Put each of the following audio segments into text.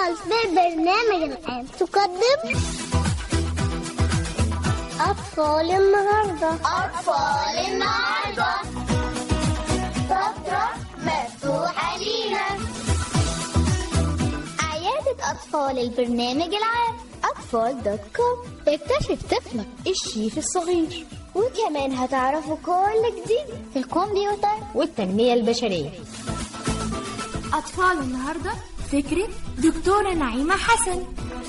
أطفال في برنامج الآن تقدم أطفال النهاردة أطفال النهاردة فترة مفتوحة لينا عيادة أطفال البرنامج العام أطفال دوت كوم اكتشف طفلك الشيف الصغير وكمان هتعرفوا كل جديد في الكمبيوتر والتنمية البشرية أطفال النهاردة فكرة دكتورة نعيمة حسن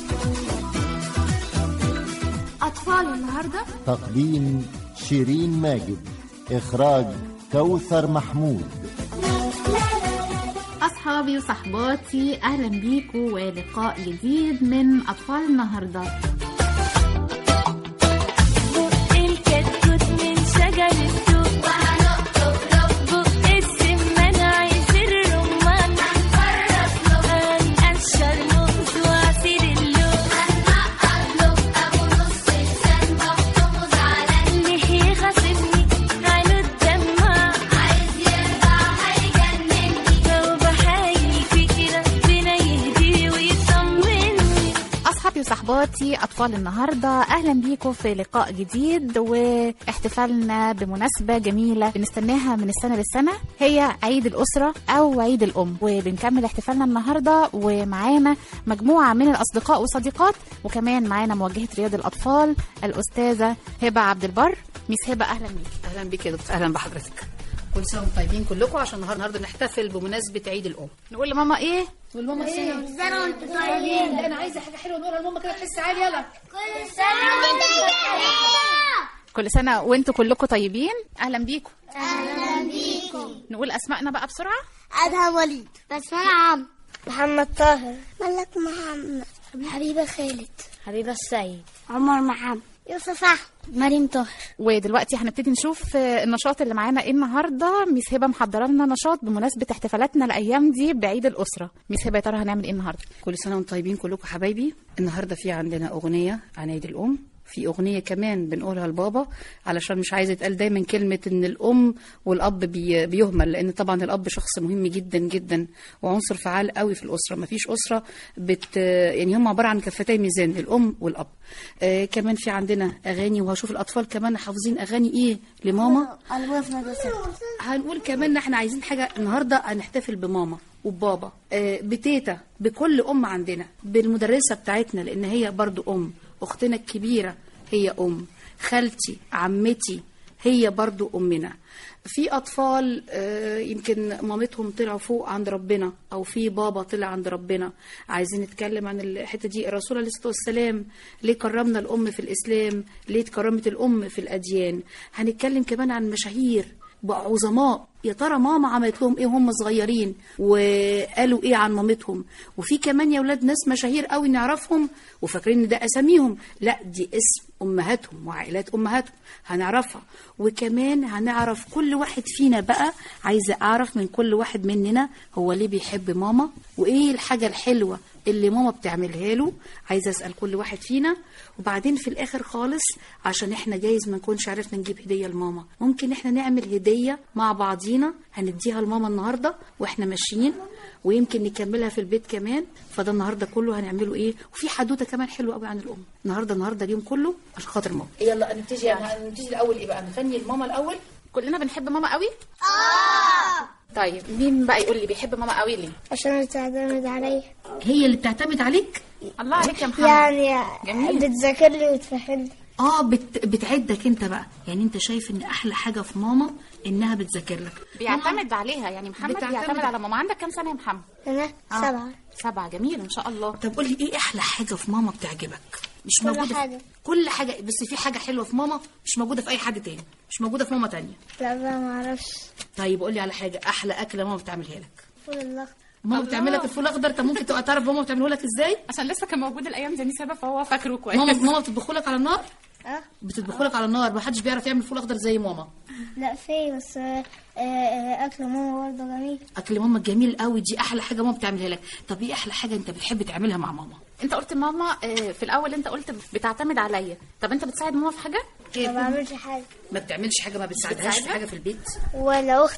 أطفال النهاردة تقديم شيرين ماجد إخراج كوثر محمود أصحابي وصحباتي أهلا بيكم ولقاء جديد من أطفال النهاردة الكتكوت من شجر التوت بق السمان عايز الرمان هنقشر موز وعصير اللوز ليه يغصبني عينه الدمع لو بحايل فيه ربنا يهديه ويطمني أصحابي وصحباتي أطفال النهاردة أهلا بيكم في لقاء جديد واحتفالنا بمناسبة جميلة بنستناها من السنة للسنة هي عيد الأسرة أو عيد الأم وبنكمل احتفالنا النهاردة ومعانا مجموعة من الأصدقاء والصديقات وكمان معانا موجهة رياض الأطفال الأستاذة هبة عبد البر ميس هبة أهلا بيكي اهلا بك يا دكتور اهلا بحضرتك كل سنه وانتم طيبين كلكم عشان النهارده النهارده نحتفل بمناسبه عيد الام نقول لماما إيه؟ نقول ماما ايه سنة وانتم طيبين لا انا عايزه حاجه حلوه نقولها لماما كده تحس عالي يلا كل سنة وانتم كل سنة وانتوا كلكم طيبين أهلا بيكم أهلا بيكم نقول أسمائنا بقى بسرعة أدهم وليد بسمة عم محمد طاهر ملك محمد حبيبة خالد حبيبة السيد عمر محمد يوسف أحمد مريم طاهر ودلوقتي هنبتدي نشوف آه، النشاط اللي معانا ايه النهارده ميس هبه محضره لنا نشاط بمناسبه احتفالاتنا الايام دي بعيد الاسره ميس هبه يا ترى هنعمل ايه النهارده كل سنه وانتم طيبين كلكم حبايبي النهارده في عندنا اغنيه عن عيد الام في اغنيه كمان بنقولها لبابا علشان مش عايزه يتقال دايما كلمه ان الام والاب بي بيهمل لان طبعا الاب شخص مهم جدا جدا وعنصر فعال قوي في الاسره ما فيش اسره بت يعني هم عباره عن كفتي ميزان الام والاب آه كمان في عندنا اغاني وهشوف الاطفال كمان حافظين اغاني ايه لماما أنا في مدرسة هنقول كمان ان احنا عايزين حاجه النهارده هنحتفل بماما وبابا آه، بتيتا بكل ام عندنا بالمدرسه بتاعتنا لان هي برضو ام اختنا الكبيره هي ام خالتي عمتي هي برضو امنا في اطفال آه، يمكن مامتهم طلعوا فوق عند ربنا او في بابا طلع عند ربنا عايزين نتكلم عن الحته دي الرسول عليه الصلاه والسلام ليه كرمنا الام في الاسلام ليه اتكرمت الام في الاديان هنتكلم كمان عن مشاهير بقى عظماء يا ترى ماما عملت لهم ايه هم صغيرين وقالوا ايه عن مامتهم وفي كمان يا ولاد ناس مشاهير قوي نعرفهم وفاكرين ان ده اساميهم لا دي اسم امهاتهم وعائلات امهاتهم هنعرفها وكمان هنعرف كل واحد فينا بقى عايزه اعرف من كل واحد مننا هو ليه بيحب ماما وايه الحاجه الحلوه اللي ماما بتعملها له عايزه اسال كل واحد فينا وبعدين في الاخر خالص عشان احنا جايز ما نكونش عرفنا نجيب هديه لماما ممكن احنا نعمل هديه مع بعضينا هنديها لماما النهارده واحنا ماشيين ويمكن نكملها في البيت كمان فده النهارده كله هنعمله ايه وفي حدوته كمان حلوه قوي عن الام النهارده النهارده اليوم كله عشان خاطر ماما يلا نبتدي نبتدي الاول ايه بقى نغني لماما الاول كلنا بنحب ماما قوي اه طيب مين بقى يقول لي بيحب ماما قوي ليه عشان تعتمد عليا هي اللي بتعتمد عليك الله عليك يا محمد يعني جميل. بتذاكر لي وتفهمني اه بت... بتعدك انت بقى يعني انت شايف ان احلى حاجه في ماما انها بتذاكر لك بيعتمد عليها يعني محمد بتعتمد. بيعتمد على ماما عندك كام سنه يا محمد أنا آه. سبعة سبعة جميل ما شاء الله طب قولي ايه احلى حاجه في ماما بتعجبك مش كل موجوده في- حاجة. كل حاجه بس في حاجه حلوه في ماما مش موجوده في اي حد تاني مش موجوده في ماما تانية لا بقى ما اعرفش طيب قولي على حاجه احلى اكله ماما بتعملها لك فول الاخضر ماما بتعمل لك الفول الاخضر طب ممكن تبقى تعرف ماما بتعمله لك ازاي عشان لسه كان موجود الايام دي سبب فهو فاكره كويس ماما ماما بتطبخه لك على النار اه بتطبخه لك على النار ما حدش بيعرف يعمل فول اخضر زي ماما لا في بس آه، آه، اكل ماما برضه جميل اكل ماما جميل قوي دي احلى حاجه ماما بتعملها لك طب ايه احلى حاجه انت بتحب تعملها مع ماما انت قلت ماما آه، في الاول انت قلت بتعتمد عليا طب انت بتساعد ماما في حاجه ما بعملش حاجه ما بتعملش حاجه ما بتساعدهاش في بتساعدها؟ حاجه في البيت ولا اخت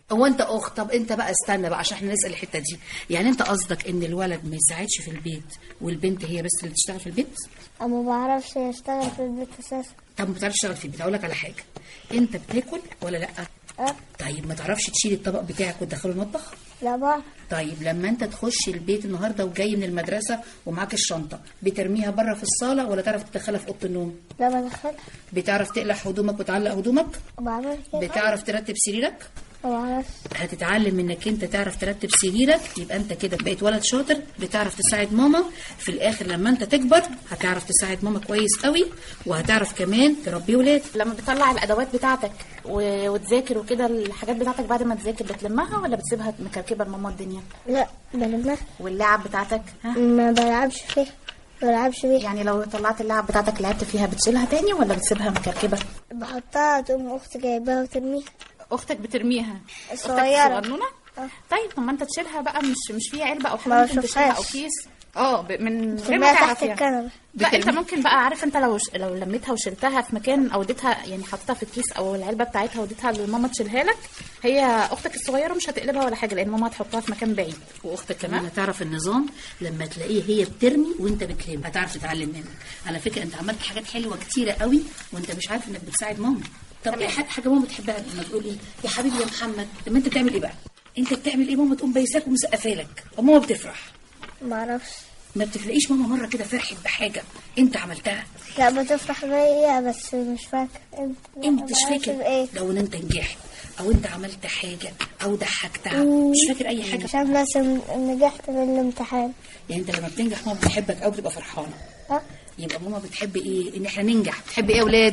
هو انت اخت طب انت بقى استنى بقى عشان احنا نسال الحته دي يعني انت قصدك ان الولد ما يساعدش في البيت والبنت هي بس اللي تشتغل في البيت أنا ما بعرفش أشتغل في البيت أساسا طب ما بتعرفش تشتغل في البيت اقول لك على حاجه انت بتاكل ولا لا أه طيب ما تعرفش تشيل الطبق بتاعك وتدخله المطبخ لا بعرف طيب لما انت تخش البيت النهارده وجاي من المدرسه ومعاك الشنطه بترميها بره في الصاله ولا تعرف تدخلها في اوضه النوم لا بدخل بتعرف تقلع هدومك وتعلق هدومك ما بعرفش كده بتعرف ترتب سريرك ما بعرفش هتتعلم انك انت تعرف ترتب سريرك يبقى انت كده بقيت ولد شاطر بتعرف تساعد ماما في الاخر لما انت تكبر هتعرف تساعد ماما كويس قوي وهتعرف كمان تربي ولاد لما بتطلع الادوات بتاعتك و... وتذاكر وكده الحاجات بتاعتك بعد ما تذاكر بتلمها ولا بتسيبها مكركبه لماما الدنيا لا بلمها واللعب بتاعتك ها ما بلعبش فيها ما بلعبش بيها يعني لو طلعت اللعب بتاعتك لعبت فيها بتشيلها تاني ولا بتسيبها مكركبه بحطها تقوم أختي جايباها وترميها اختك بترميها الصغيرة. اختك صغنونه آه. طيب طب ما انت تشيلها بقى مش مش فيها علبه او حاجه ما ممكن تشيلها او بشوفهاش. كيس اه ب- من غير ترميها ما تعرف تحت يعني. الكنبة لا انت بترمي- ممكن بقى عارف انت لو ش... لو لميتها وشلتها في مكان او اديتها يعني حطيتها في الكيس او العلبه بتاعتها واديتها لماما تشيلها لك هي اختك الصغيره مش هتقلبها ولا حاجه لان ماما هتحطها في مكان بعيد واختك كمان هتعرف النظام لما تلاقيه هي بترمي وانت بتلم هتعرف تتعلم منك على فكره انت عملت حاجات حلوه كتيره قوي وانت مش عارف انك بتساعد ماما طب ايه حاجه حاجه ماما بتحبها لما تقول ايه يا حبيبي يا محمد طب انت بتعمل ايه بقى انت بتعمل ايه ماما تقوم بايساك ومسقفه لك وماما بتفرح ما اعرفش ما بتلاقيش ماما مره كده فرحت بحاجه انت عملتها لا بتفرح بيا بس مش فاكر امتى انت ما مش بعرفش فاكر بايه لو ان انت نجحت او انت عملت حاجه او ضحكتها مش فاكر اي حاجه عشان بس نجحت في الامتحان يعني انت لما بتنجح ماما بتحبك او بتبقى فرحانه ها يبقى ماما بتحب ايه ان احنا ننجح بتحب ايه يا اولاد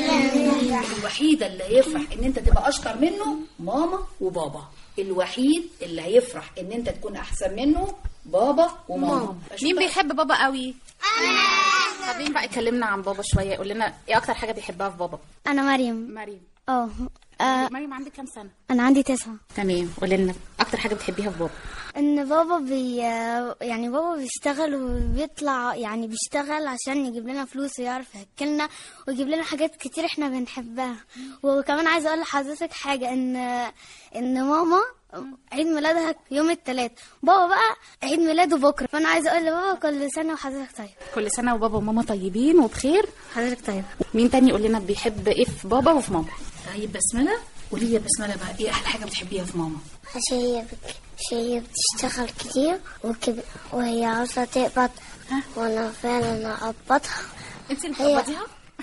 الوحيده اللي هيفرح ان انت تبقى اشطر منه ماما وبابا الوحيد اللي هيفرح ان انت تكون احسن منه بابا وماما مين بيحب بابا قوي انا طب مين بقى يكلمنا عن بابا شويه يقول لنا ايه اكتر حاجه بيحبها في بابا انا مريم مريم اه آه، مريم عندك كام سنه انا عندي تسعة تمام قولي لنا اكتر حاجه بتحبيها في بابا ان بابا بي يعني بابا بيشتغل وبيطلع يعني بيشتغل عشان يجيب لنا فلوس ويعرف ياكلنا ويجيب لنا حاجات كتير احنا بنحبها وكمان عايزه اقول لحضرتك حاجه ان ان ماما عيد ميلادها يوم الثلاث بابا بقى عيد ميلاده بكره فانا عايزه اقول لبابا كل سنه وحضرتك طيب كل سنه وبابا وماما طيبين وبخير حضرتك طيب مين تاني يقول لنا بيحب ايه في بابا وفي ماما طيب بسمله قولي لي يا بسمله بقى ايه احلى حاجه بتحبيها في ماما عشان هي بت... عشان هي بتشتغل كتير وكب... وهي عاوزة تقبض وأنا فعلا أقبضها انت اللي هي- بتقبضيها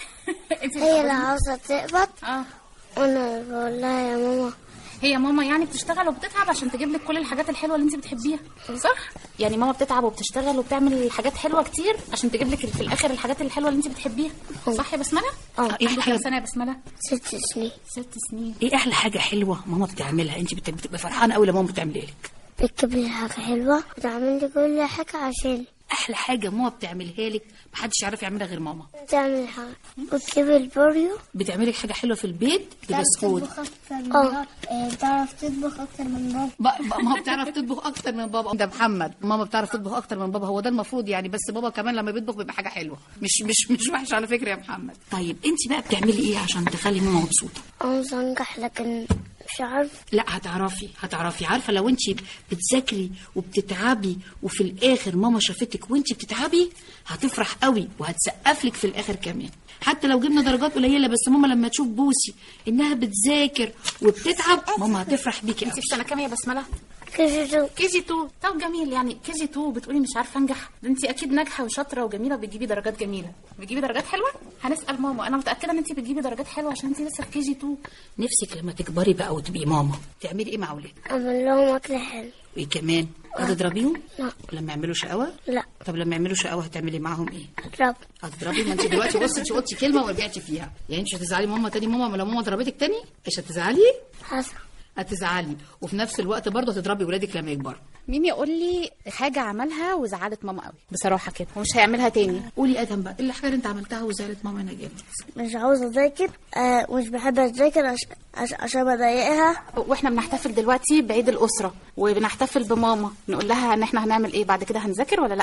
انت هي اللي عاوزة تقبض اه وأنا بقول لها يا ماما هي ماما يعني بتشتغل وبتتعب عشان تجيب لك كل الحاجات الحلوه اللي انت بتحبيها صح يعني ماما بتتعب وبتشتغل وبتعمل حاجات حلوه كتير عشان تجيب لك في الاخر الحاجات الحلوه اللي انت بتحبيها صح يا بسمله اه ايه عندك احلى كام سنه يا بسمله ست سنين ست سنين ايه احلى حاجه حلوه ماما بتعملها انت بت- بتبقى فرحانه قوي لما ماما بتعمل ايه لك بتجيب لي حاجة حلوة بتعمل لي كل حاجة عشان احلى حاجه ماما بتعملها لك محدش يعرف يعملها غير ماما تعمل حاجة وتجيب البوريو بتعملي لك حاجه حلوه في البيت بسكوت أكتر من بابا بتعرف تطبخ أكتر من بابا بقى ماما بتعرف تطبخ اكتر من بابا ده محمد ماما بتعرف تطبخ اكتر من بابا هو ده المفروض يعني بس بابا كمان لما بيطبخ بيبقى حاجه حلوه مش مش مش وحش على فكره يا محمد طيب انت بقى بتعملي ايه عشان تخلي ماما مبسوطه عاوزة أنجح لكن مش عارف لا هتعرفي هتعرفي عارفه لو انت بتذاكري وبتتعبي وفي الاخر ماما شافتك وانت بتتعبي هتفرح قوي وهتسقف لك في الاخر كمان حتى لو جبنا درجات قليله بس ماما لما تشوف بوسي انها بتذاكر وبتتعب ماما هتفرح بيكي انت قوي في سنه كام يا بسمله كده شو كي جي 2 طب جميل يعني كي جي 2 بتقولي مش عارفه انجح ده انت اكيد ناجحه وشاطره وجميله وبتجيبي درجات جميله بتجيبي درجات حلوه هنسال ماما انا متاكده ان انت بتجيبي درجات حلوه عشان انت لسه في كي جي 2 نفسك لما تكبري بقى وتبقي ماما تعملي ايه مع اولادك أعمل لهم أكل حلو وايه كمان هتضربيهم لا. لما يعملوا شقاوه لا طب لما يعملوا شقاوه هتعملي معاهم ايه اضرب هتضربي ما انت دلوقتي بصي انت قلتي كلمه ورجعتي فيها يعني انت مش هتزعلي ماما تاني ماما لو ماما ضربتك تاني مش هتزعلي حسن هتزعلي وفي نفس الوقت برضه هتضربي ولادك لما يكبروا مين يقول لي حاجه عملها وزعلت ماما قوي بصراحه كده ومش هيعملها تاني قولي ادم بقى ايه الحاجه اللي انت عملتها وزعلت ماما انا جامد مش عاوزة أذاكر آه مش بحب أذاكر عش... عش... عشان بضايقها واحنا بنحتفل دلوقتي بعيد الاسره وبنحتفل بماما نقول لها ان احنا هنعمل ايه بعد كده هنذاكر ولا لا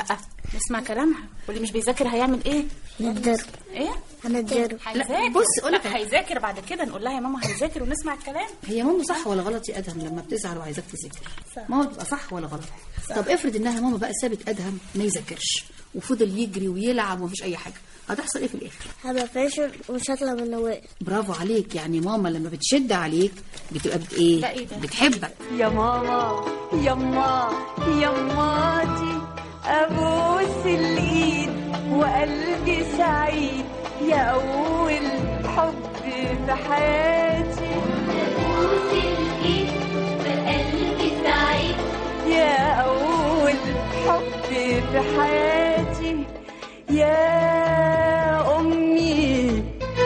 نسمع كلامها واللي مش بيذاكر هيعمل ايه نضرب ايه هنضرب هيذاكر بص، أقول لك- لا، هيذاكر بعد كده نقول لها يا ماما هيذاكر ونسمع الكلام هي ماما صح ولا غلط يا ادهم لما بتزعل وعايزاك تذاكر ماما بتبقى صح ولا غلط طب افرض انها ماما بقى سابت ادهم ما يذاكرش وفضل يجري ويلعب ومفيش اي حاجه هتحصل ايه في الاخر هبقى فاشل ومش هطلع من النوائل برافو عليك يعني ماما لما بتشد عليك بتبقى بت ايه ده إيه ده؟ بتحبك يا ماما يما يماتي ابوس الايد وقلبي سعيد يا اول حب في حياتي يا اول حب في حياتي يا امي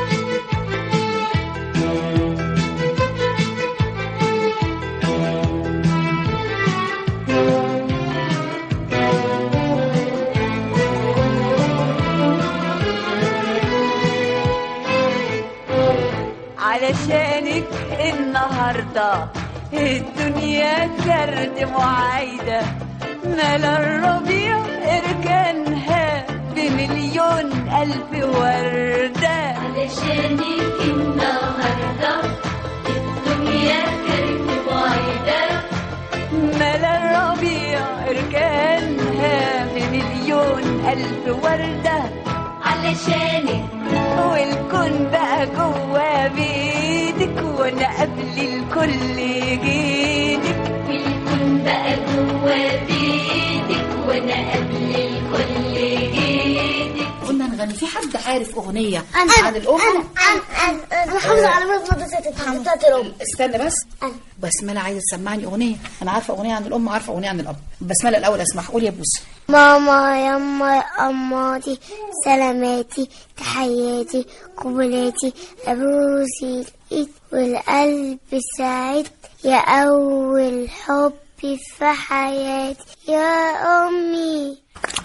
علشانك النهاردة الدنيا كرد معايدة مال الربيع اركانها بمليون ألف وردة علشانك النهاردة الدنيا كانت بعيدة مال الربيع اركانها بمليون ألف وردة علشانك والكون بقى جوا بيدك وانا قبل الكل جيدك والكون بقى جوا بيتك وانا قبل الكل جيتك قلنا نغني في حد عارف اغنيه أنا عن الام أنا أنا حافظة على مدرسة بتاعت الأم استنى بس أنا. بسمله عايزه تسمعني اغنيه انا عارفه اغنيه عن الام وعارفه اغنيه عن الاب بسمله الاول اسمع قول يا بوسي ماما يما أماتي سلاماتي تحياتي قبلاتي أبوسي الإيد والقلب سعيد يا أول حب في حياتي يا أمي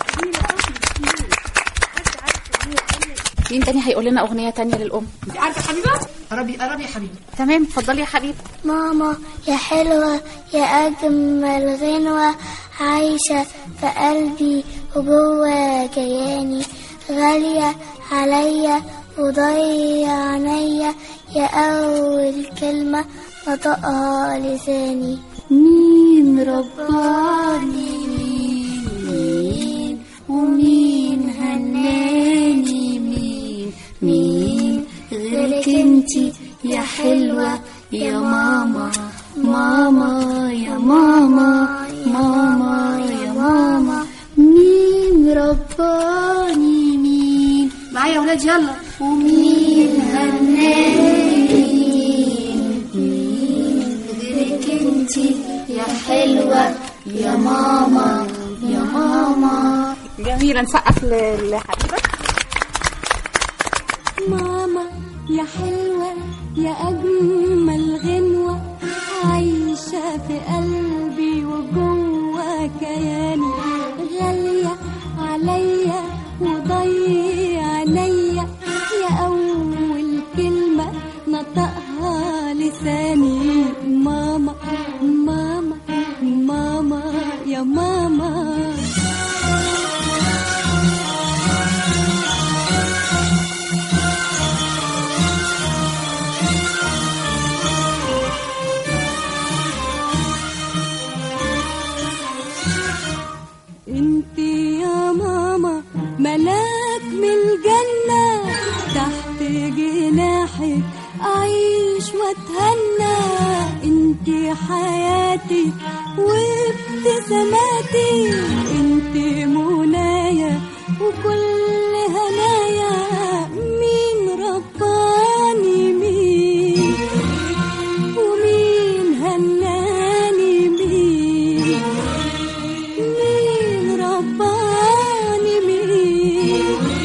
مين تاني هيقول لنا اغنيه تانية للام عارفه حبيبه قربي قربي يا حبيبي تمام اتفضلي يا حبيبي ماما يا حلوة يا أجمل غنوة عايشة في قلبي وجوه كياني غالية عليا وضيع عينيا يا أول كلمة نطقها لساني مين رباني مين مين ومين هناني مين مين غيرك انتي يا حلوة يا ماما ماما يا ماما ماما يا ماما مين رباني مين معايا يا ولاد يلا ومين هناني مين غيرك انتي يا حلوة يا ماما يا ماما جميله نسقف ل- لحبيبه ماما يا حلوة يا أجمل غنوة عايشة في قلبي وجوه كياني غالية عليا وضيع عينيا يا أول كلمة نطقها لساني ماما ماما ماما يا ماما انت يا ماما ملاك من الجنة تحت جناحك أعيش وأتهنى انت حياتي وابتساماتي انت منايا وكل هنايا مين رباني مين ومين هناني مين مين رباني مين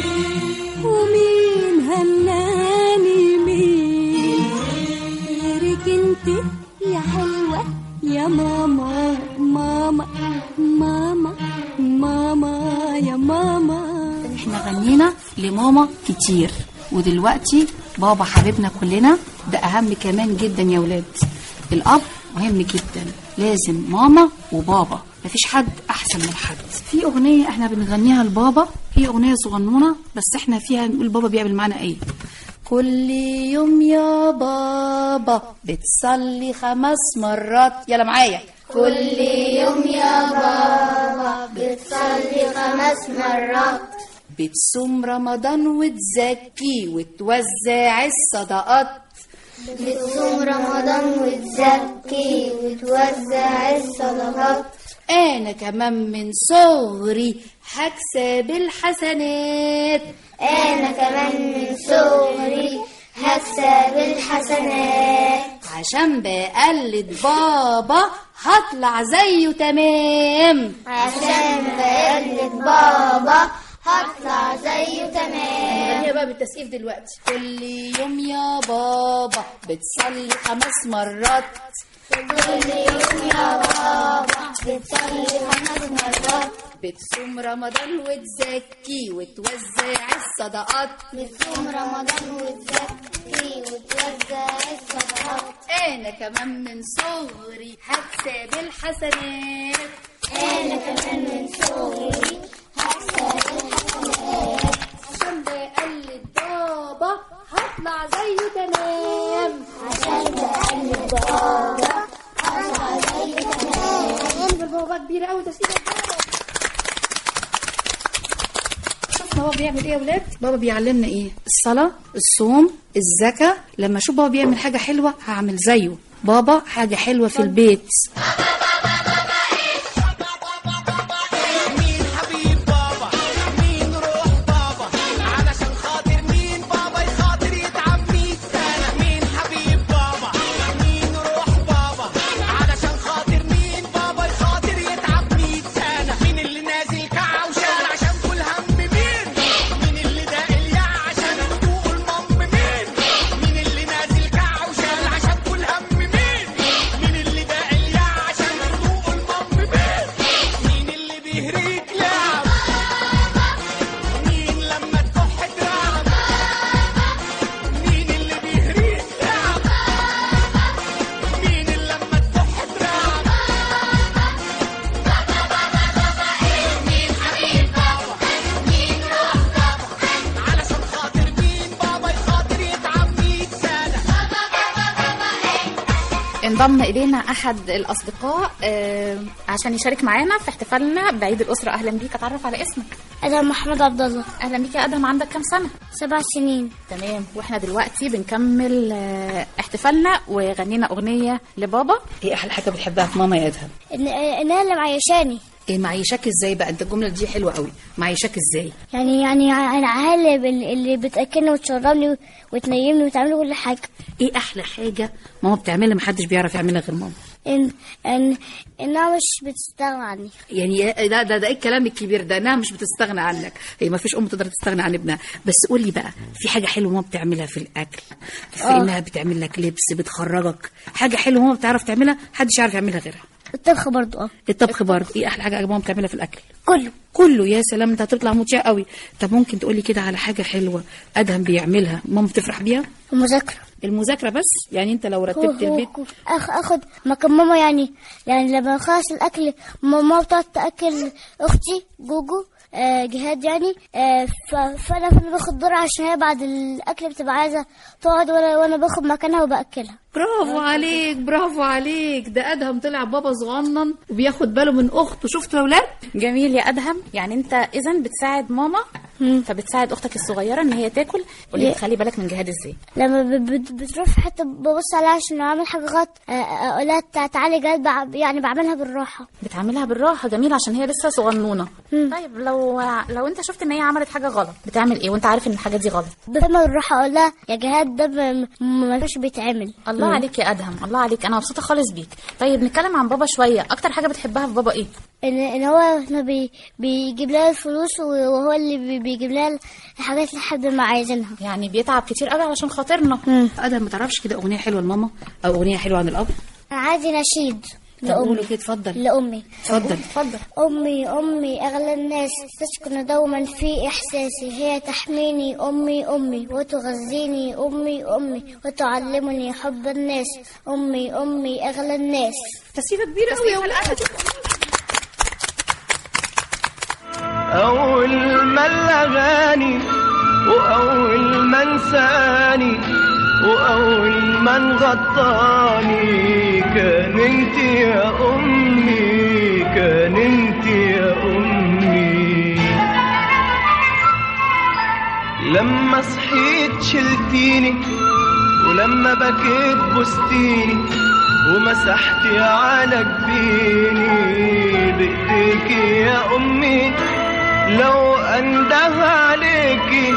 ومين هناني مين غيرك انت يا حلوة يا ماما ماما ماما ماما يا ماما احنا غنينا لماما كتير ودلوقتي بابا حبيبنا كلنا ده اهم كمان جدا يا ولاد الاب مهم جدا لازم ماما وبابا مفيش حد احسن من حد في اغنيه احنا بنغنيها لبابا هي اغنيه صغنونه بس احنا فيها نقول بابا بيعمل معانا ايه كل يوم يا بابا بتصلي خمس مرات يلا معايا كل يوم يا بابا بتصلي خمس مرات بتصوم رمضان وتزكي وتوزع الصدقات بتصوم رمضان وتزكي وتوزع الصدقات انا كمان من صغري هكسب الحسنات أنا كمان من صغري هكسب الحسنات عشان بقلد بابا هطلع زيه تمام عشان بقلد بابا هطلع زيه تمام هي بقى بالتسقيف دلوقتي كل يوم يا بابا بتصلي خمس مرات كل يوم يا بابا بتصلي خمس مرات بتصوم رمضان وتزكي وتوزع الصدقات بتصوم رمضان وتزكي وتوزع الصدقات انا كمان من صغري هكسب الحسنات أنا كمان من صغري هكسب الحسنات عشان بقلد بابا هطلع زيه تمام عشان بقلد بابا هطلع زيه تمام بابا كبيرة قوي تسقيف شفنا بابا بيعمل ايه يا ولاد بابا بيعلمنا ايه الصلاة الصوم الزكاة لما اشوف بابا بيعمل حاجة حلوة هعمل زيه بابا حاجة حلوة في البيت مين حبيب بابا مين روح بابا علشان خاطر مين بابا يخاطر يتعب مية سنة مين حبيب بابا مين روح بابا علشان خاطر مين بابا يخاطر يتعب مية سنة مين اللي نازل كعوشان عشان كل هم مين مين اللي داق الياع عشان يدوق المم مين مين اللي نازل كعوشان عشان كل هم مين مين اللي داق الياع عشان يدوق المم مين مين اللي بيهريك لعب مين لما تكح ترعب مين اللي بيهريك لعب مين اللي لما تكح ترعب مين حبيب بابا مين روح بابا علشان خاطر مين بابا يخاطر يتعب مية سنة انضم الينا احد الاصدقاء آه، عشان يشارك معانا في احتفالنا بعيد الاسره اهلا بيك اتعرف على اسمك أنا محمد عبد الله اهلا بيك يا ادم عندك كام سنه سبع سنين تمام واحنا دلوقتي بنكمل آه، احتفالنا وغنينا اغنيه لبابا ايه احلى حاجة بتحبها في ماما يا ادهم إن إنها اللي معيشاني ايه معيشاك ازاي بقى انت الجملة دي حلوة قوي معيشاك ازاي يعني يعني أنا عالم اللي اللي بتأكلني وتشربني وتنيمني وتعمل كل حاجة ايه احلى حاجة ماما بتعملها محدش بيعرف يعملها غير ماما إن إن إنها مش بتستغنى عني يعني ده ده ده ايه الكلام الكبير ده انها مش بتستغنى عنك هي ما فيش ام تقدر تستغنى عن ابنها بس قول لي بقى في حاجه حلوه ماما بتعملها في الاكل في آه. انها بتعمل لك لبس بتخرجك حاجه حلوه ماما بتعرف تعملها محدش يعرف يعملها غيرها الطبخ برضو اه الطبخ برضه ايه احلى حاجه ماما بتعملها في الاكل كله كله يا سلام انت هتطلع مطيع قوي طب ممكن تقولي كده على حاجه حلوه ادهم بيعملها ماما بتفرح بيها المذاكرة المذاكره بس يعني انت لو هو رتبت هو البيت أخ أخد مكان ماما يعني يعني لما أخلص الأكل ماما بتقعد تأكل أختي جوجو آه جهاد يعني آه ف- فأنا فأنا باخد دور عشان هي بعد الأكل بتبقى عايزة تقعد وأنا وأنا باخد مكانها وبأكلها برافو عليك برافو عليك ده ادهم طلع بابا صغنن وبياخد باله من اخته شفتوا يا ولاد جميل يا ادهم يعني انت اذا بتساعد ماما فبتساعد اختك الصغيره ان هي تاكل قولي خلي بالك من جهاد ازاي لما ب- بت- بتروح في حتة ببص عليها عشان لو عامل حاجة غلط آه، آه، أقول لها تع- تعالي جهاد بع- يعني بعملها بالراحة بتعملها بالراحه جميل عشان هي لسه صغنونه طيب لو لو انت شفت ان هي عملت حاجه غلط بتعمل ايه وانت عارف ان الحاجه دي غلط بفهمها بالراحة أقول لها يا جهاد ده م- م- ما فيش بيتعمل الله عليك يا ادهم الله عليك انا مبسوطه خالص بيك طيب نتكلم عن بابا شويه اكتر حاجه بتحبها في بابا ايه ان ان هو إنه بي بيجيب لها الفلوس وهو اللي بي بيجيب لها الحاجات اللي احنا بنبقى عايزينها يعني بيتعب كتير قوي علشان خاطرنا ادهم ما تعرفش كده اغنيه حلوه لماما او اغنيه حلوه عن الاب انا عايزة نشيد طب لأمي قولوا كده اتفضل لأمي اتفضل اتفضل أمي أمي أغلى الناس تسكن دوما في إحساسي هي تحميني أمي أمي وتغذيني أمي أمي وتعلمني حب الناس أمي أمي أغلى الناس تسيبه كبيره قوي يا ولاد الأغاني وأول ما انساني وأول ما انغطاني كان انت يا أمي كان انت يا أمي لما صحيت شلتيني ولما بكيت بستيني ومسحتي على جبيني بايديكي يا امي لو انده عليكي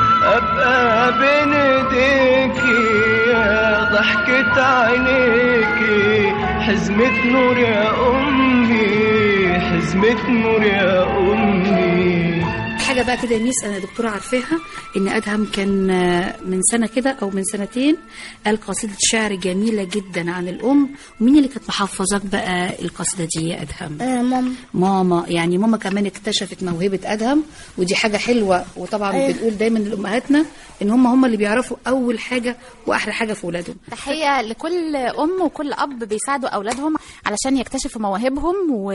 ابقى بين ايديكي يا ضحكة عينيكي حزمة نور يا امي حزمة نور يا امي حاجه بقى كده يا ميس انا دكتوره عارفاها ان ادهم كان آه، من سنه كده او من سنتين قال قصيده شعر جميله جدا عن الام ومين اللي كانت محفظاك بقى القصيده دي يا ادهم آه ماما ماما يعني ماما كمان اكتشفت موهبه ادهم ودي حاجه حلوه وطبعا أيوة. بنقول دايما لامهاتنا ان هم هم اللي بيعرفوا اول حاجه واحلى حاجه في اولادهم تحية لكل أم وكل أب بيساعدوا أولادهم علشان يكتشفوا مواهبهم و...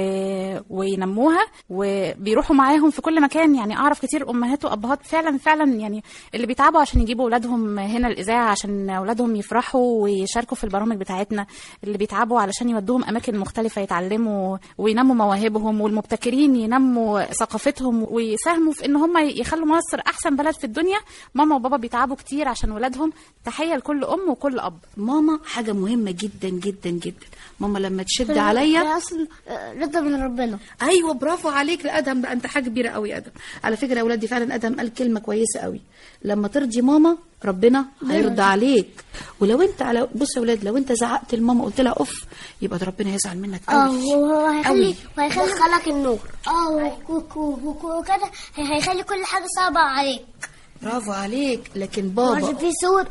وينموها وبيروحوا معاهم في كل مكان يعني أعرف كتير أمهات وأبهات فعلا فعلا يعني اللي بيتعبوا عشان يجيبوا أولادهم هنا الإذاعة عشان أولادهم يفرحوا ويشاركوا في البرامج بتاعتنا اللي بيتعبوا علشان يودوهم أماكن مختلفة يتعلموا وينموا مواهبهم والمبتكرين ينموا ثقافتهم ويساهموا في إن هم يخلوا مصر أحسن بلد في الدنيا ماما وبابا بيتعبوا كتير عشان ولادهم تحية لكل أم وكل أب ماما حاجه مهمه جدا جدا جدا ماما لما تشد عليا اصلا آه، رضا من ربنا ايوه برافو عليك يا ادهم بقى انت حاجه كبيره قوي يا ادهم على فكره يا اولادي فعلا ادهم قال كلمه كويسه قوي لما ترضي ماما ربنا هيرضى عليك ولو انت على بص يا اولاد لو انت زعقت لماما قلت لها اوف يبقى ده ربنا يزعل منك اه قوي وهو هيخلي أوي. وهيخلي خلق النور اه وك- وك- وك- وكده هي- هيخلي كل حاجه صعبه عليك برافو عليك لكن برضه بابا في سور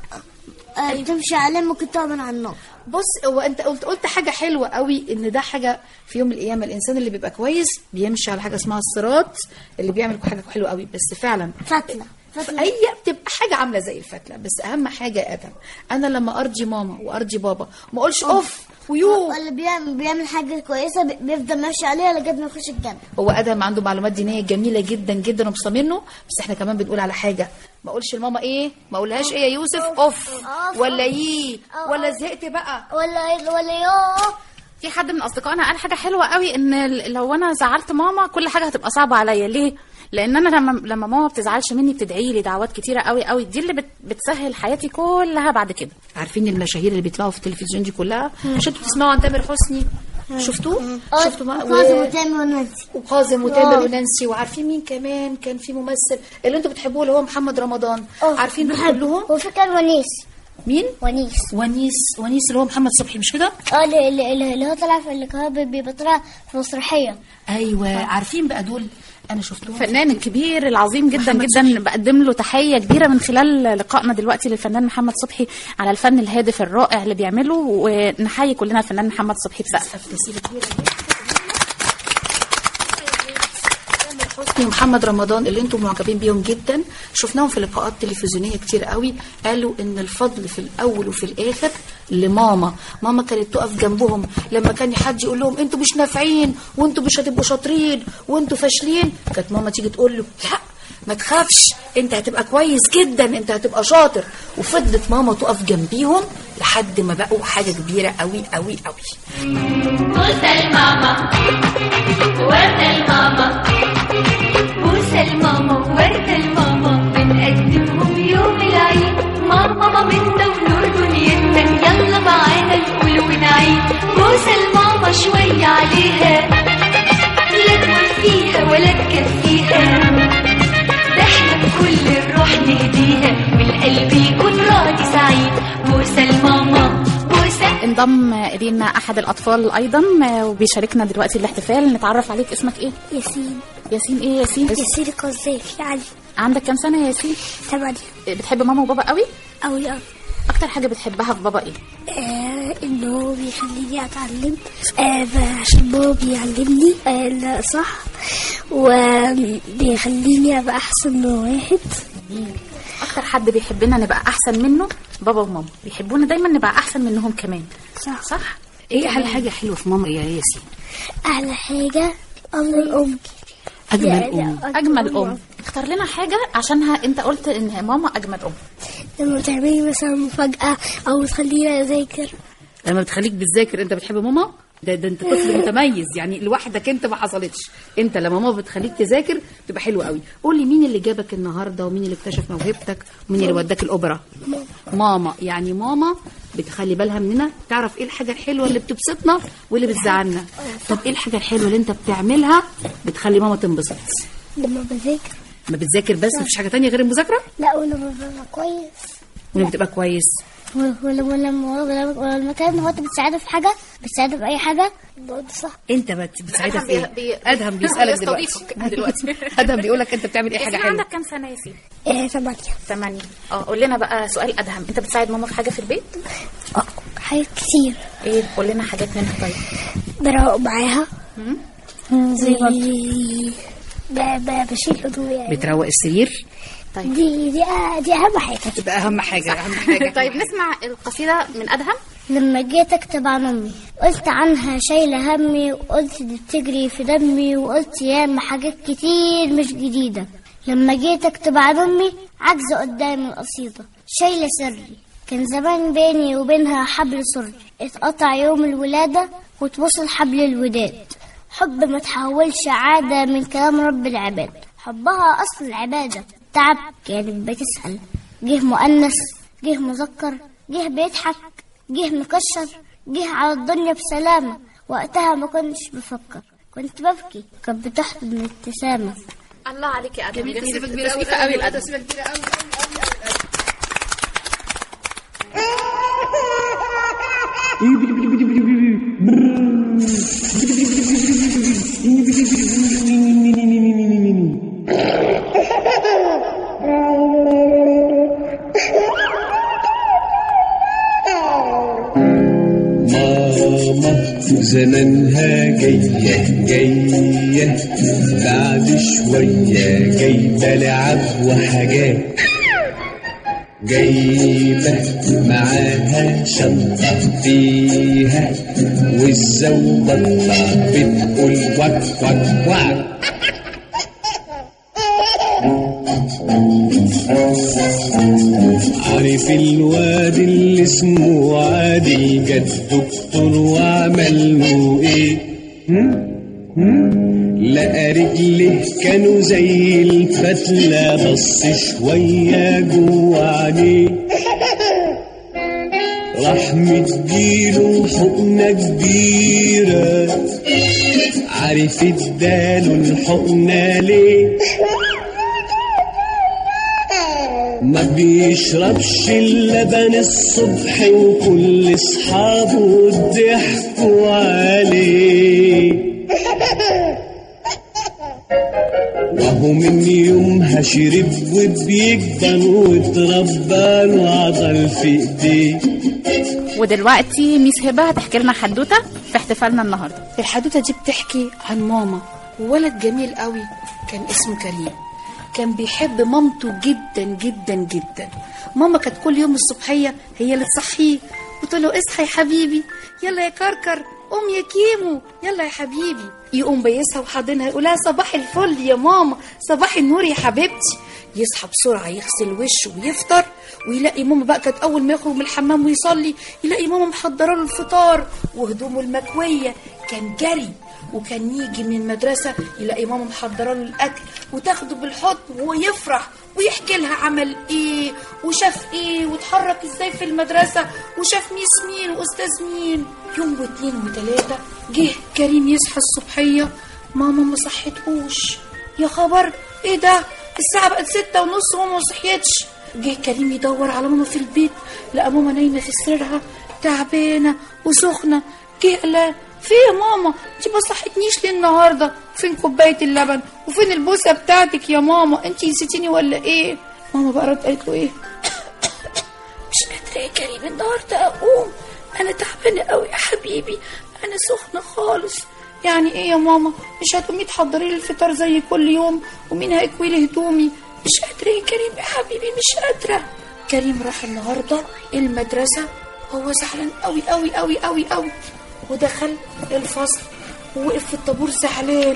آه، تمشي عليه ممكن تؤمن على النار بص هو انت قلت قلت حاجه حلوه قوي ان ده حاجه في يوم من الايام الانسان اللي بيبقى كويس بيمشي على حاجه اسمها الصراط اللي بيعمل حاجه حلوه قوي بس فعلا فتله فتله هي بتبقى حاجه عامله زي الفتله بس اهم حاجه يا ادم انا لما ارضي ماما وارضي بابا ما اقولش اوف ويو اللي بيعمل بيعمل حاجه كويسه بي- بيفضل ماشي عليها لغايه ما يخش الجنه هو ادم عنده معلومات دينيه جميله جدا جدا ومبسوطه منه بس احنا كمان بنقول على حاجه ما اقولش لماما ايه ما اقولهاش ايه يا يوسف اوف أوف. ولا يي أوف. ولا زهقت بقى ولا ولا يوه في حد من اصدقائنا قال حاجه حلوه قوي ان ال- لو انا زعلت ماما كل حاجه هتبقى صعبه عليا ليه لان انا لما لما ماما بتزعلش مني بتدعي لي دعوات كتيره قوي قوي دي اللي بت بتسهل حياتي كلها بعد كده عارفين المشاهير اللي بيطلعوا في التلفزيون دي كلها مش انتوا بتسمعوا عن تامر حسني شفتوه شفتوا ما- كاظم وتامر ونانسي وكاظم وتامر ونانسي وعارفين مين كمان كان في ممثل اللي انتوا بتحبوه اللي هو محمد رمضان عارفين دول كلهم هو في كان ونيس مين ونيس ونيس ونيس اللي هو محمد صبحي مش كده اه اللي, اللي, اللي هو طلع في اللي كان بيبقى طلع في مسرحيه ايوه عارفين بقى دول انا شفتهم الفنان الكبير العظيم جدا محمد جدا بقدم له تحيه كبيره من خلال لقائنا دلوقتي للفنان محمد صبحي على الفن الهادف الرائع اللي بيعمله ونحيي كلنا الفنان محمد صبحي بسقف تمثيل كبير حسني ومحمد رمضان اللي انتم معجبين بيهم جدا شفناهم في لقاءات تلفزيونيه كتير قوي قالوا ان الفضل في الاول وفي الاخر لماما ماما كانت تقف جنبهم لما كان حد يقول لهم انتوا مش نافعين وانتوا مش هتبقوا شاطرين وانتوا فاشلين كانت ماما تيجي تقول له لا ما تخافش انت هتبقى كويس جدا انت هتبقى شاطر وفضلت ماما تقف جنبيهم لحد ما بقوا حاجه كبيره قوي قوي قوي بوسة الماما وردة الماما بوسة الماما وردة الماما بنقدمهم يوم العيد ماما مامتنا ونور دنيتنا يلا معانا نقول ونعيد بوسة الماما شوية عليها لا توفيها ولا تكفيها ده احنا بكل الروح نهديها والقلب يكون راضي سعيد بوسة الماما بوسة انضم الينا احد الاطفال ايضا وبيشاركنا دلوقتي الاحتفال نتعرف عليك اسمك ايه ياسين ياسين ايه ياسين ياسين القذافي علي عندك كام سنه يا ياسين ثمانية بتحب ماما وبابا قوي أوي أوي اكتر حاجه بتحبها في بابا ايه آه إنه هو بيخليني أتعلم آه ب- عشان هو بيعلمني آه لا صح وبيخليني أبقى أحسن من واحد اكتر حد بيحبنا نبقى احسن منه بابا وماما بيحبونا دايما نبقى احسن منهم كمان صح صح ايه احلى حاجه حلوه في ماما يا ياسين أحلى حاجة أفضل أم اجمل يعني ام اجمل ام اختار لنا حاجه عشانها انت قلت ان ماما اجمل ام لما تعملي مثلا مفاجأة أو تخليني أذاكر لما بتخليك بتذاكر انت بتحب ماما ده ده انت طفل متميز يعني لوحدك انت ما حصلتش انت لما ماما بتخليك تذاكر تبقى حلوه قوي قول لي مين اللي جابك النهارده ومين اللي اكتشف موهبتك ومين اللي وداك الاوبرا ماما يعني ماما بتخلي بالها مننا تعرف ايه الحاجه الحلوه اللي بتبسطنا واللي بتزعلنا طب ايه الحاجه الحلوه اللي انت بتعملها بتخلي ماما تنبسط لما بذاكر ما بتذاكر بس مفيش حاجه تانية غير المذاكره لا ولما ببقى كويس ولما بتبقى كويس ولما ولما ولما ولما كان هو بتساعده في حاجة بتساعده في أي حاجة برضه صح انت بت- بتساعدها في أدهم ايه بي- بي- ادهم بيسالك دلوقتي بيستضيفك دلوقتي. ادهم بيقول لك انت بتعمل ايه حاجه ياسين حلوه عندك كام سنه يا ياسين إيه ثمانية ثمانية اه قول لنا بقى سؤال ادهم انت بتساعد ماما في حاجه في البيت اه حاجات كتير ايه قول لنا حاجات منها طيب بروق معاها زي ب- ب- بشيل هدومي يعني بتروق السرير طيب دي دي آه دي أهم حاجة ده اهم حاجه اهم حاجه طيب نسمع القصيده من ادهم لما جيت اكتب عن امي قلت عنها شايله همي وقلت دي بتجري في دمي وقلت ياما حاجات كتير مش جديده لما جيت اكتب عن امي عجزه قدامي القصيده شايله سري كان زمان بيني وبينها حبل سري اتقطع يوم الولاده وتوصل حبل الوداد حب ما تحولش عاده من كلام رب العباد حبها اصل العباده تعب كانت بتسال جه مؤنث جه مذكر جه بيضحك جه مكشر جه على الدنيا بسلامة وقتها ما كنتش بفكر كنت ببكي كانت بتحضن من ابتسامة الله عليك يا ادهم جميل، دي تسليمة كبيرة أوي، تسليمة قوي أوي، الادهم تسليمة كبيرة أوي، ماما زمانها جاية جاية بعد شوية جايبة لعب وحاجات جايبة معاها شنطة فيها والزوبطة بتقول وك وك وك عارف الواد اللي اسمه عادي جد دكتور وعمل له ايه هم؟ هم؟ لقى رجله كانوا زي الفتلة بص شوية جوه عينيه راح مديله حقنة كبيرة عارف اداله الحقنة ليه ما بيشربش اللبن الصبح وكل اصحابه ضحكوا عليه وهو من يومها شرب وبيكبر واتربى له عضل في ايديه ودلوقتي ميس هبه هتحكي لنا حدوته في احتفالنا النهارده الحدوته دي بتحكي عن ماما وولد جميل قوي كان اسمه كريم كان بيحب مامته جدا جدا جدا ماما كانت كل يوم الصبحيه هي اللي تصحيه وتقول له اصحى يا حبيبي يلا يا كركر قوم يا كيمو يلا يا حبيبي يقوم بيسها وحاضنها يقول لها صباح الفل يا ماما صباح النور يا حبيبتي يصحى بسرعه يغسل وشه ويفطر ويلاقي ماما بقى كانت اول ما يخرج من الحمام ويصلي يلاقي ماما محضره له الفطار وهدومه المكويه كان جري وكان يجي من المدرسة يلاقي ماما محضرة له الأكل وتاخده بالحضن وهو يفرح ويحكي لها عمل إيه وشاف إيه واتحرك إزاي في المدرسة وشاف ميس مين وأستاذ مين يوم واتنين وتلاتة جه كريم يصحى الصبحية ماما ما صحتهوش يا خبر إيه ده الساعة بقت ستة ونص وماما ما صحيتش جه كريم يدور على ماما في البيت لقى ماما نايمة في سريرها تعبانة وسخنة جه قال لها في يا ماما انت ما صحتنيش ليه النهارده فين كوبايه اللبن وفين البوسه بتاعتك يا ماما انت نسيتيني ولا ايه ماما بقى رد قالت له ايه مش قادره يا كريم النهارده اقوم انا تعبانه قوي يا حبيبي انا سخنه خالص يعني ايه يا ماما مش هتقومي تحضري لي الفطار زي كل يوم ومين هيكوي لي هدومي مش قادره يا كريم يا حبيبي مش قادره كريم راح النهارده المدرسه هو زعلان قوي قوي قوي قوي قوي ودخل الفصل ووقف في الطابور زعلان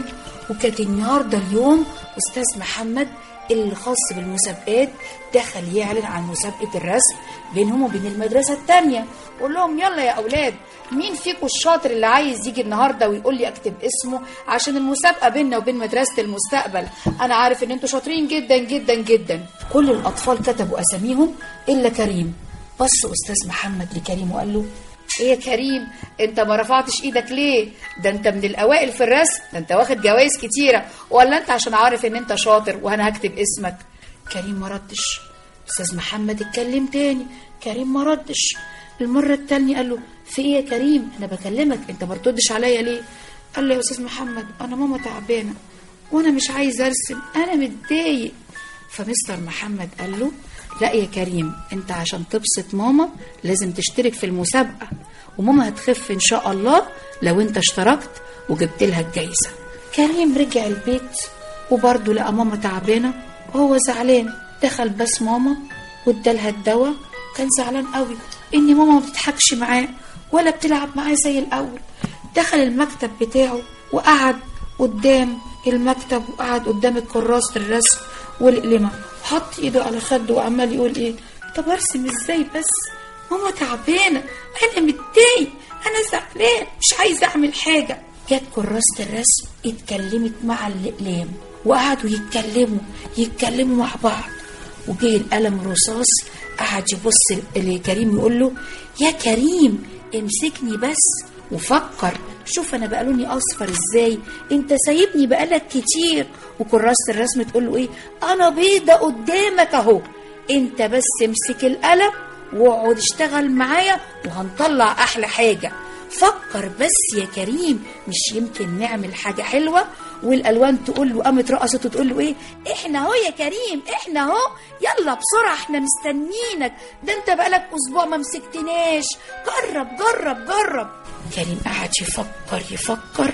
وكانت النهارده اليوم استاذ محمد اللي خاص بالمسابقات دخل يعلن عن مسابقه الرسم بينهم وبين المدرسه الثانيه قول لهم يلا يا اولاد مين فيكم الشاطر اللي عايز يجي النهارده ويقول لي اكتب اسمه عشان المسابقه بيننا وبين مدرسه المستقبل انا عارف ان انتوا شاطرين جدا جدا جدا كل الاطفال كتبوا اساميهم الا كريم بص استاذ محمد لكريم وقال له ايه يا كريم انت ما رفعتش ايدك ليه ده انت من الاوائل في الرسم ده انت واخد جوائز كتيره ولا انت عشان عارف ان انت شاطر وانا هكتب اسمك كريم ما ردش استاذ محمد اتكلم تاني كريم ما ردش المره التانية قال له في ايه يا كريم انا بكلمك انت ما بتردش عليا ليه قال له يا استاذ محمد انا ماما تعبانه وانا مش عايز ارسم انا متضايق فمستر محمد قال له لا يا كريم انت عشان تبسط ماما لازم تشترك في المسابقة وماما هتخف ان شاء الله لو انت اشتركت وجبت لها الجايزة كريم رجع البيت وبرضه لقى ماما تعبانة وهو زعلان دخل بس ماما وادالها الدواء كان زعلان قوي ان ماما ما بتضحكش معاه ولا بتلعب معاه زي الاول دخل المكتب بتاعه وقعد قدام المكتب وقعد قدام كراسة الرسم والقلمة حط ايده على خده وعمال يقول ايه طب ارسم ازاي بس ماما تعبانة انا متضايق انا زعلان مش عايز اعمل حاجة جت كراسة الرسم اتكلمت مع الاقلام وقعدوا يتكلموا يتكلموا مع بعض وجه القلم رصاص قعد يبص لكريم يقول له يا كريم امسكني بس وفكر شوف انا بقى لوني اصفر ازاي انت سايبني بقالك كتير وكراسه الرسم تقول له ايه انا بيضه قدامك اهو انت بس امسك القلم واقعد اشتغل معايا وهنطلع احلى حاجه فكر بس يا كريم مش يمكن نعمل حاجه حلوه والالوان تقول له قامت رقصت وتقول له ايه احنا اهو يا كريم احنا اهو يلا بسرعه احنا مستنيينك ده انت بقالك اسبوع ما مسكتناش جرب جرب جرب كريم قعد يفكر يفكر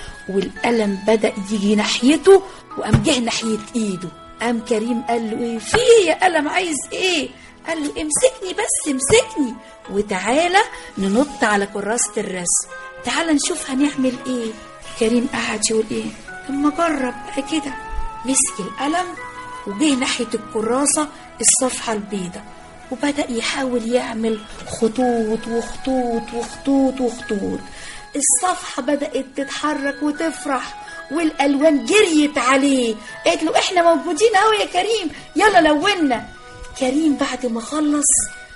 والقلم بدا يجي ناحيته وقام جه ناحيه ايده قام كريم قال له ايه في إيه يا قلم عايز ايه قال له امسكني بس امسكني وتعالى ننط على كراسه الرسم تعالى نشوف هنعمل ايه كريم قعد يقول ايه اما جرب بقى كده مسك القلم وجه ناحيه الكراسه الصفحه البيضاء وبدأ يحاول يعمل خطوط وخطوط وخطوط وخطوط الصفحة بدأت تتحرك وتفرح والألوان جريت عليه قالت له احنا موجودين قوي يا كريم يلا لونا كريم بعد ما خلص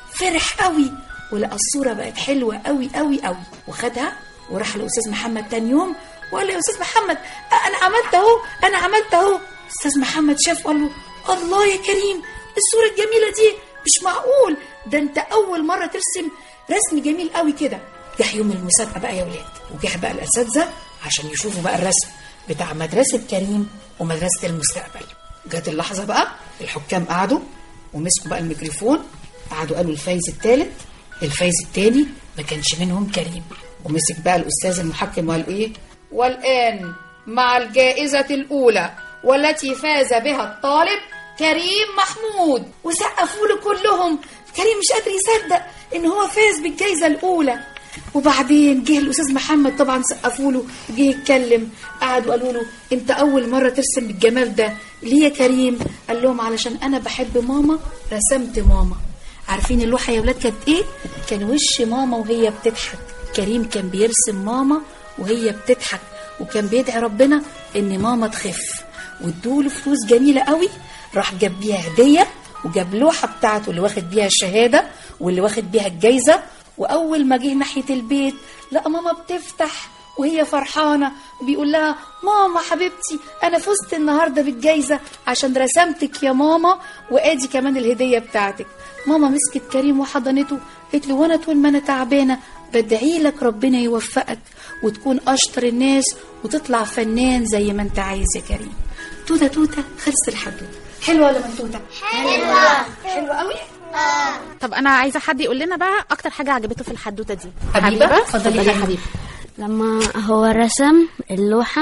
فرح قوي ولقى الصورة بقت حلوة قوي قوي قوي وخدها وراح لأستاذ محمد تاني يوم وقال له يا أستاذ محمد أنا عملت أهو أنا عملت أهو أستاذ محمد شاف قال له الله يا كريم الصورة الجميلة دي مش معقول ده انت اول مره ترسم رسم جميل قوي كده جه يوم المسابقه بقى يا ولاد وجه بقى الاساتذه عشان يشوفوا بقى الرسم بتاع مدرسه كريم ومدرسه المستقبل جت اللحظه بقى الحكام قعدوا ومسكوا بقى الميكروفون قعدوا قالوا الفايز الثالث الفايز الثاني ما كانش منهم كريم ومسك بقى الاستاذ المحكم وقال ايه والان مع الجائزه الاولى والتي فاز بها الطالب كريم محمود وسقفوا له كلهم كريم مش قادر يصدق ان هو فاز بالجائزه الاولى وبعدين جه الاستاذ محمد طبعا سقفوا له جه يتكلم قعدوا قالوا له انت اول مره ترسم بالجمال ده ليه يا كريم قال لهم علشان انا بحب ماما رسمت ماما عارفين اللوحه يا ولاد كانت ايه كان وش ماما وهي بتضحك كريم كان بيرسم ماما وهي بتضحك وكان بيدعي ربنا ان ماما تخف وادوله فلوس جميله قوي راح جاب بيها هديه وجاب لوحه بتاعته اللي واخد بيها الشهاده واللي واخد بيها الجايزه واول ما جه ناحيه البيت لقى ماما بتفتح وهي فرحانه وبيقول لها ماما حبيبتي انا فزت النهارده بالجايزه عشان رسمتك يا ماما وادي كمان الهديه بتاعتك ماما مسكت كريم وحضنته قالت له وانا طول ما انا تعبانه بدعي لك ربنا يوفقك وتكون اشطر الناس وتطلع فنان زي ما انت عايز يا كريم توته توته خلص الحدوته حلوه ولا منتوته حلوة. حلوه قوي طب انا عايزه حد يقول لنا بقى اكتر حاجه عجبته في الحدوته دي حبيبة؟ اتفضلي اتفضلي يا يا حبيبه لما هو رسم اللوحة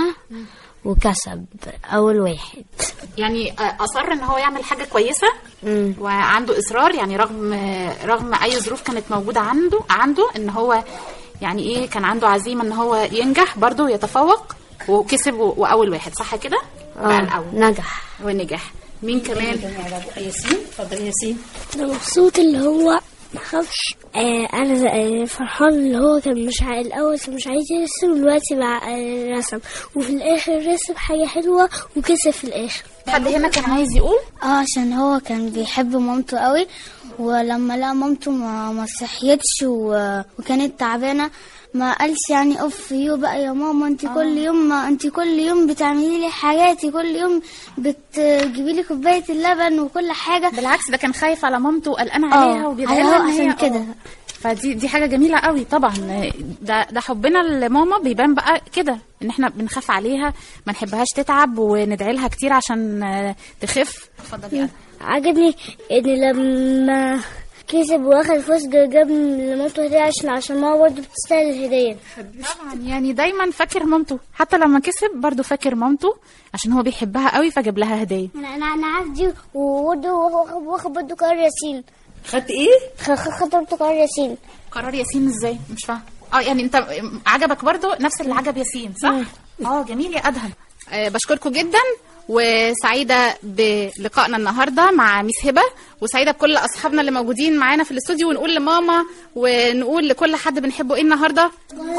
وكسب أول واحد يعني آه، اصر ان هو يعمل حاجه كويسه وعنده اصرار يعني رغم رغم اي ظروف كانت موجوده عنده عنده ان هو يعني ايه كان عنده عزيمه ان هو ينجح برضه ويتفوق وكسب و- واول واحد صح كده بقى اه الاول نجح ونجح مين كمان ياسين اتفضل ياسين انا مبسوط اللي هو ما خافش آه انا آه فرحان اللي هو كان مش ع... الاول كان مش عايز يرسم دلوقتي مع آه رسم وفي الاخر رسم حاجه حلوه وكسب في الاخر حد هنا كان عايز يقول اه عشان هو كان بيحب مامته قوي ولما لقى مامته ما, ما صحيتش و... وكانت تعبانه ما قالش يعني اوف يو بقى يا ماما انت كل يوم ما انت كل يوم بتعملي لي حاجاتي كل يوم بتجيبي لي كوبايه اللبن وكل حاجه بالعكس ده كان خايف على مامته وقلقان آه، عليها وبيدعي أيوة، لها إن عشان هي- كده. آه. فدي دي حاجه جميله قوي طبعا ده ده حبنا لماما بيبان بقى كده ان احنا بنخاف عليها ما نحبهاش تتعب وندعي لها كتير عشان آه، تخف اتفضلي يا عجبني ان لما كسب واخد فوز جاب لمامته هديه عشان عشان ماما برضه بتستاهل الهديه طبعا يعني دايما فاكر مامته حتى لما كسب برضو فاكر مامته عشان هو بيحبها قوي فجاب لها هديه انا انا انا عارف دي وبرضه واخد واخد برضه قرار ياسين خدت ايه خ- خ- خدت برضه قرار ياسين قرار ياسين ازاي مش فاهمه اه يعني انت عجبك برضو نفس اللي عجب ياسين صح اه جميل يا ادهم آه بشكركم جدا وسعيده بلقائنا النهارده مع ميس هبه وسعيده بكل اصحابنا اللي موجودين معانا في الاستوديو ونقول لماما ونقول لكل حد بنحبه ايه النهارده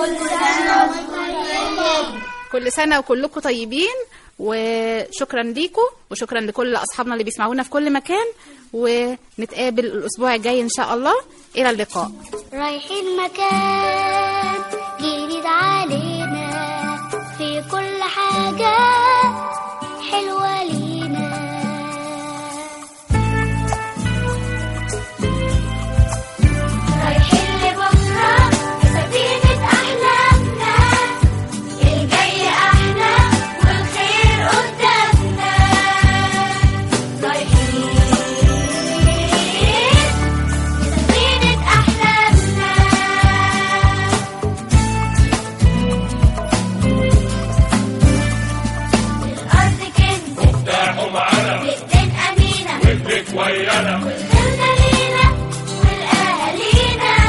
كل سنه وكلكم طيبين وشكرا ليكم وشكرا لكل اصحابنا اللي بيسمعونا في كل مكان ونتقابل الاسبوع الجاي ان شاء الله الى اللقاء رايحين مكان جديد علينا في كل حاجة حلوة لينا رايحين لبكرة بسفينة أحلامنا الجاي أحلى والخير قدامنا رايحين بسفينة أحلامنا الأرض كنز مفتاحه معانا بإيدين أمينة رجلك ويانا والخيرنا لينا والأهالينا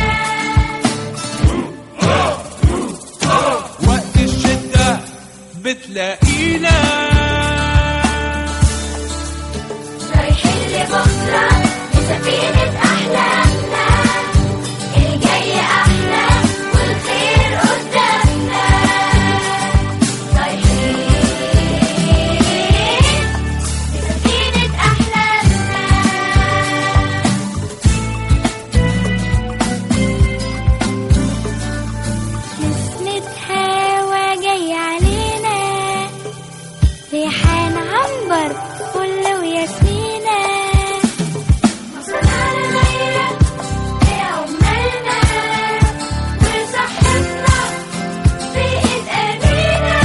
وقت الشدة بتلاقينا رايحين لبكرة بسفينة أحلامنا الجاي أحلى والخير قدامنا رايحين بسفينة أحلامنا نسمة هوا جاي علينا ريحان عنبر فل وياسمينة مصر على غيرك يا عمالنا وصحتنا في إيد أمينة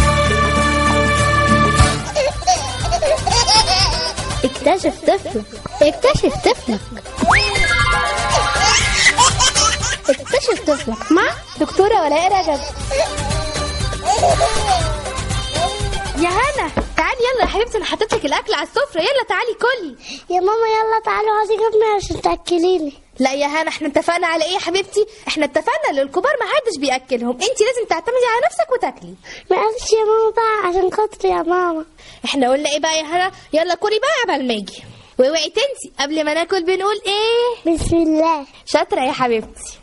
اكتشف طفلك اكتشف طفلك اكتشف طفلك مع دكتورة ولاء رجب يا هنا تعالي يلا يا حبيبتي انا حطيت لك الاكل على السفره يلا تعالي كلي يا ماما يلا تعالوا هاتي جبنة عشان تأكليني لا يا هنا احنا اتفقنا على ايه يا حبيبتي احنا اتفقنا ان الكبار ما حدش بياكلهم انت لازم تعتمدي على نفسك وتاكلي ما قالش يا ماما بقى عشان خاطري يا ماما احنا قلنا ايه بقى يا هنا يلا كلي بقى قبل ما اجي واوعي تنسي قبل ما ناكل بنقول ايه بسم الله شاطره يا حبيبتي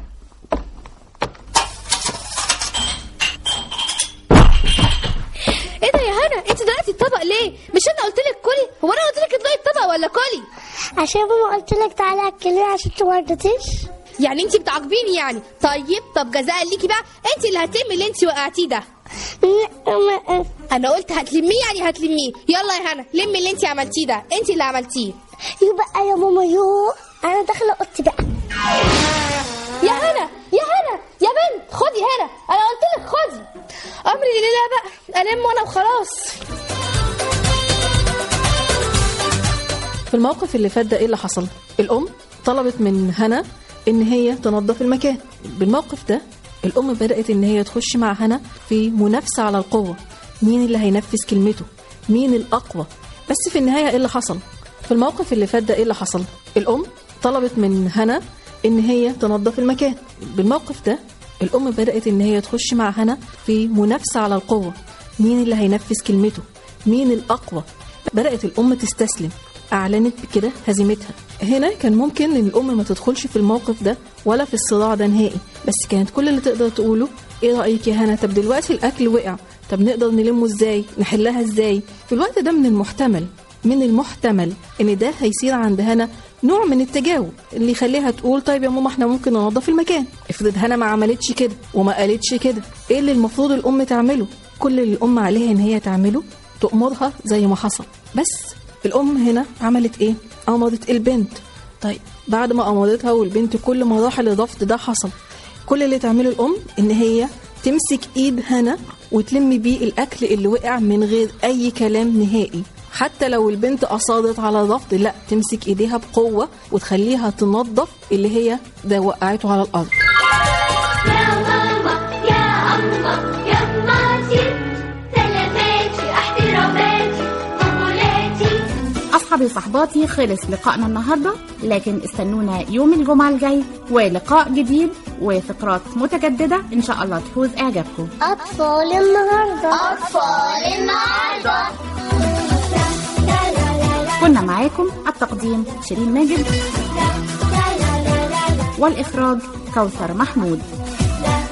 ايه ده يا هنا انت دلوقتي الطبق ليه مش انا قلت لك كلي هو انا قلت لك اطلقي الطبق ولا كلي عشان ماما قلت لك تعالي أكليني عشان انت ما رضيتيش يعني انت بتعاقبيني يعني طيب طب جزاء ليكي بقى انت اللي هتلمي اللي انت وقعتيه ده انا قلت هتلميه يعني هتلميه يلا يا هنا لمي اللي انت عملتيه ده انت اللي عملتيه يبقى يا ماما يو انا داخله اوضتي بقى يا هنا يا هنا يا بنت خدي هنا انا قلت لك خدي امري لله بقى الم وانا وخلاص في الموقف اللي فات ده ايه اللي حصل الام طلبت من هنا ان هي تنظف المكان بالموقف ده الام بدات ان هي تخش مع هنا في منافسه على القوه مين اللي هينفذ كلمته مين الاقوى بس في النهايه ايه اللي حصل في الموقف اللي فات ده ايه اللي حصل الام طلبت من هنا ان هي تنظف المكان بالموقف ده الام بدات ان هي تخش مع هنا في منافسه على القوه مين اللي هينفذ كلمته مين الاقوى بدات الام تستسلم اعلنت بكده هزيمتها هنا كان ممكن ان الام ما تدخلش في الموقف ده ولا في الصراع ده نهائي بس كانت كل اللي تقدر تقوله ايه رايك يا هنا طب دلوقتي الاكل وقع طب نقدر نلمه ازاي نحلها ازاي في الوقت ده من المحتمل من المحتمل ان ده هيصير عند هنا نوع من التجاوب اللي يخليها تقول طيب يا ماما احنا ممكن ننظف المكان افرض هنا ما عملتش كده وما قالتش كده ايه اللي المفروض الام تعمله كل اللي الام عليها ان هي تعمله تأمرها زي ما حصل بس الام هنا عملت ايه امرت البنت طيب بعد ما امرتها والبنت كل مراحل الرفض ده حصل كل اللي تعمله الام ان هي تمسك ايد هنا وتلم بيه الاكل اللي وقع من غير اي كلام نهائي حتى لو البنت اصرت على الرفض لا تمسك ايديها بقوه وتخليها تنظف اللي هي ده وقعته على الارض يا ماما يا أمه يا أماتي سلاماتي احتراماتي قبولاتي أصحابي وصحباتي خلص لقائنا النهاردة لكن استنونا يوم الجمعة الجاي ولقاء جديد وفقرات متجددة إن شاء الله تفوز إعجابكم أطفال النهاردة أطفال النهاردة كنا معاكم التقديم شيرين ماجد والإخراج كوثر محمود